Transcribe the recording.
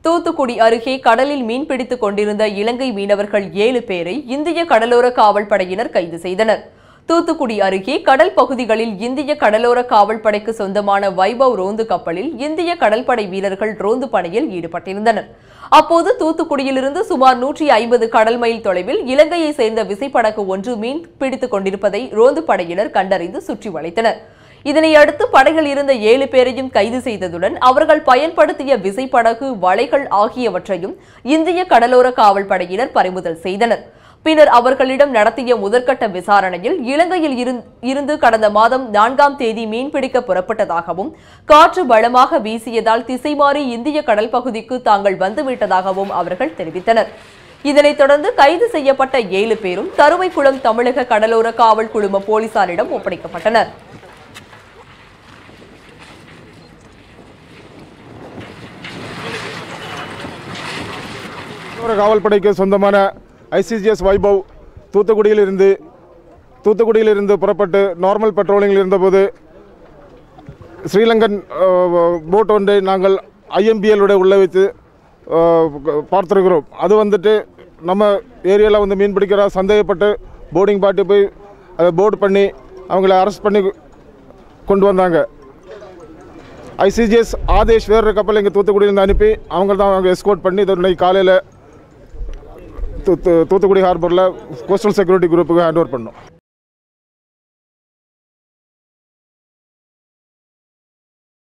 தூத்துக்குடி அருகே கடலில் மீன்பிடித்துக் கொண்டிருந்த இலங்கை மீனவர்கள் ஏழு பேரை இந்திய கடலோர காவல் படையினர் கைது செய்தனர் தூத்துக்குடி அருகே கடல் பகுதிகளில் இந்திய கடலோர காவல் படைக்கு சொந்தமான வைபவ் ரோந்து கப்பலில் இந்திய கடற்படை வீரர்கள் ரோந்து பணியில் ஈடுபட்டிருந்தனர் அப்போது தூத்துக்குடியிலிருந்து சுமார் நூற்றி ஐம்பது கடல் மைல் தொலைவில் இலங்கையை சேர்ந்த விசைப்படகு ஒன்று மீன் பிடித்துக் கொண்டிருப்பதை ரோந்து படையினர் கண்டறிந்து சுற்றி வளைத்தனர் இதனை அடுத்து படகில் இருந்த ஏழு பேரையும் கைது செய்ததுடன் அவர்கள் பயன்படுத்திய விசைப்படகு வலைகள் ஆகியவற்றையும் இந்திய கடலோர காவல் படையினர் பறிமுதல் செய்தனர் பின்னர் அவர்களிடம் நடத்திய முதற்கட்ட விசாரணையில் இலங்கையில் இருந்- இருந்து கடந்த மாதம் நான்காம் தேதி மீன்பிடிக்க புறப்பட்டதாகவும் காற்று பலமாக வீசியதால் திசை மாறி இந்திய கடல் பகுதிக்கு தாங்கள் வந்துவிட்டதாகவும் அவர்கள் தெரிவித்தனர் இதனைத் தொடர்ந்து கைது செய்யப்பட்ட ஏழு பேரும் தருவைக்குளம் தமிழக கடலோர காவல் குழும போலீசாரிடம் ஒப்படைக்கப்பட்டனர் கடலோர காவல்படைக்கு சொந்தமான ஐசிஜிஎஸ் வைபவ் தூத்துக்குடியில் இருந்து தூத்துக்குடியில் இருந்து புறப்பட்டு நார்மல் பெட்ரோலிங்கில் இருந்தபோது ஸ்ரீலங்கன் அஹ், போட் ஒன்றை நாங்கள் ஐஎம்பிஎல் உள்ள வைத்து அஹ், பார்த்திருக்கிறோம் அது வந்துட்டு நம்ம ஏரியாவில் வந்து மீன் பிடிக்கிற சந்தேகப்பட்டு போர்டிங் பாட்டு போய் அதை போர்டு பண்ணி அவங்கள அரெஸ்ட் பண்ணி கொண்டு வந்தாங்க ஐசிஜிஎஸ் ஆதேஷ் வேறு கப்பல் இங்கே தூத்துக்குடியிலேருந்து அனுப்பி அவங்க தான் அவங்க எஸ்கோர்ட் பண்ணி இது இன்னைக்கு காலையில் தூத்துக்குடி ஹார்பரில் கோஸ்டல் செக்யூரிட்டி குரூப்புக்கு ஹேண்ட் ஓவர் பண்ணோம்